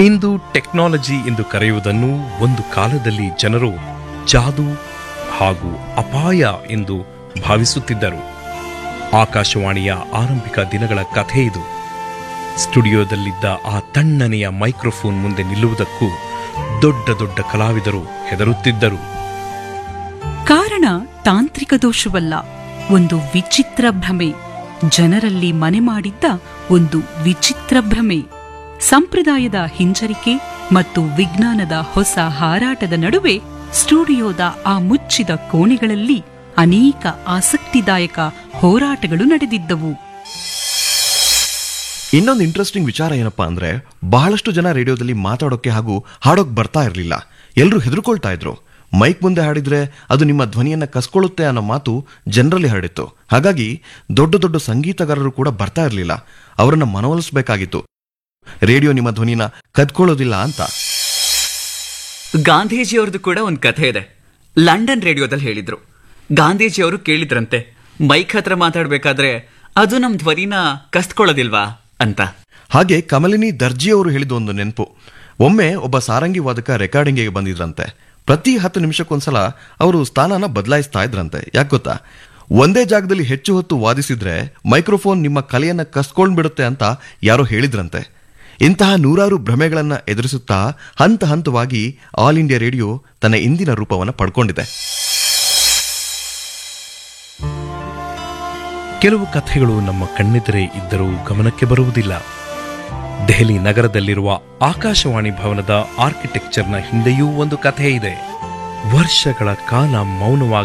ಇಂದು technology ಎಂದು ಕರೆಯುವುದನ್ನು ಒಂದು ಕಾಲದಲ್ಲಿ ಜನರು ಜಾದು ಹಾಗೂ ಅಪಾಯ ಎಂದು ಭಾವಿಸುತ್ತಿದ್ದರು ಆಕಾಶವಾಣಿಯ ಆರಂಭಿಕ ದಿನಗಳ ಕಥೆ ಇದು ಸ್ಟುಡಿಯೋದಲ್ಲಿದ್ದ ಆ ತಣ್ಣನೆಯ ಮೈಕ್ರೋಫೋನ್ ಮುಂದೆ ನಿಲ್ಲುವುದಕ್ಕೂ ದೊಡ್ಡ ದೊಡ್ಡ ಕಲಾವಿದರು ಹೆದರುತ್ತಿದ್ದರು ಕಾರಣ ತಾಂತ್ರಿಕ ದೋಷವಲ್ಲ ಒಂದು ವಿಚಿತ್ರ ಭ್ರಮೆ ಜನರಲ್ಲಿ ಮನೆ ಮಾಡಿದ್ದ ಒಂದು ವಿಚಿತ್ರ ಭ್ರಮೆ ಸಂಪ್ರದಾಯದ ಹಿಂಜರಿಕೆ ಮತ್ತು ವಿಜ್ಞಾನದ ಹೊಸ ಹಾರಾಟದ ನಡುವೆ ಸ್ಟುಡಿಯೋದ ಆ ಮುಚ್ಚಿದ ಕೋಣೆಗಳಲ್ಲಿ ಅನೇಕ ಆಸಕ್ತಿದಾಯಕ ಹೋರಾಟಗಳು ನಡೆದಿದ್ದವು ಇನ್ನೊಂದು ಇಂಟ್ರೆಸ್ಟಿಂಗ್ ವಿಚಾರ ಏನಪ್ಪಾ ಅಂದ್ರೆ ಬಹಳಷ್ಟು ಜನ ರೇಡಿಯೋದಲ್ಲಿ ಮಾತಾಡೋಕೆ ಹಾಗೂ ಹಾಡೋಕ್ ಬರ್ತಾ ಇರಲಿಲ್ಲ ಎಲ್ಲರೂ ಹೆದರ್ಕೊಳ್ತಾ ಇದ್ರು ಮೈಕ್ ಮುಂದೆ ಹಾಡಿದ್ರೆ ಅದು ನಿಮ್ಮ ಧ್ವನಿಯನ್ನ ಕಸ್ಕೊಳ್ಳುತ್ತೆ ಅನ್ನೋ ಮಾತು ಜನರಲ್ಲಿ ಹರಡಿತ್ತು ಹಾಗಾಗಿ ದೊಡ್ಡ ದೊಡ್ಡ ಸಂಗೀತಗಾರರು ಕೂಡ ಬರ್ತಾ ಇರಲಿಲ್ಲ ಅವರನ್ನ ಮನವೊಲಿಸಬೇಕಾಗಿತ್ತು ರೇಡಿಯೋ ನಿಮ್ಮ ಧ್ವನಿನ ಕದ್ಕೊಳ್ಳೋದಿಲ್ಲ ಅಂತ ಗಾಂಧೀಜಿಯವ್ರದ್ದು ಕೂಡ ಒಂದು ಕಥೆ ಇದೆ ಲಂಡನ್ ರೇಡಿಯೋದಲ್ಲಿ ಹೇಳಿದ್ರು ಗಾಂಧೀಜಿಯವರು ಕೇಳಿದ್ರಂತೆ ಮೈಕ್ ಹತ್ರ ಮಾತಾಡ್ಬೇಕಾದ್ರೆ ಅದು ನಮ್ ಧ್ವನಿನ ಕಸ್ತ್ಕೊಳ್ಳೋದಿಲ್ವಾ ಅಂತ ಹಾಗೆ ಕಮಲಿನಿ ದರ್ಜಿ ಅವರು ಹೇಳಿದ ಒಂದು ನೆನಪು ಒಮ್ಮೆ ಒಬ್ಬ ಸಾರಂಗಿ ವಾದಕ ರೆಕಾರ್ಡಿಂಗಿಗೆ ಬಂದಿದ್ರಂತೆ ಪ್ರತಿ ಹತ್ತು ನಿಮಿಷಕ್ಕೊಂದ್ಸಲ ಅವರು ಸ್ಥಾನನ ಬದಲಾಯಿಸ್ತಾ ಇದ್ರಂತೆ ಯಾಕೆ ಗೊತ್ತಾ ಒಂದೇ ಜಾಗದಲ್ಲಿ ಹೆಚ್ಚು ಹೊತ್ತು ವಾದಿಸಿದ್ರೆ ಮೈಕ್ರೋಫೋನ್ ನಿಮ್ಮ ಕಲೆಯನ್ನ ಕಸ್ಕೊಂಡ್ಬಿಡುತ್ತೆ ಅಂತ ಯಾರೋ ಹೇಳಿದ್ರಂತೆ ಇಂತಹ ನೂರಾರು ಭ್ರಮೆಗಳನ್ನ ಎದುರಿಸುತ್ತಾ ಹಂತ ಹಂತವಾಗಿ ಆಲ್ ಇಂಡಿಯಾ ರೇಡಿಯೋ ತನ್ನ ಇಂದಿನ ರೂಪವನ್ನು ಪಡ್ಕೊಂಡಿದೆ ಕೆಲವು ಕಥೆಗಳು ನಮ್ಮ ಕಣ್ಣೆದುರೇ ಇದ್ದರೂ ಗಮನಕ್ಕೆ ಬರುವುದಿಲ್ಲ ದೆಹಲಿ ನಗರದಲ್ಲಿರುವ ಆಕಾಶವಾಣಿ ಭವನದ ಆರ್ಕಿಟೆಕ್ಚರ್ನ ಹಿಂದೆಯೂ ಒಂದು ಕಥೆ ಇದೆ ವರ್ಷಗಳ ಕಾಲ ಮೌನವಾಗಿ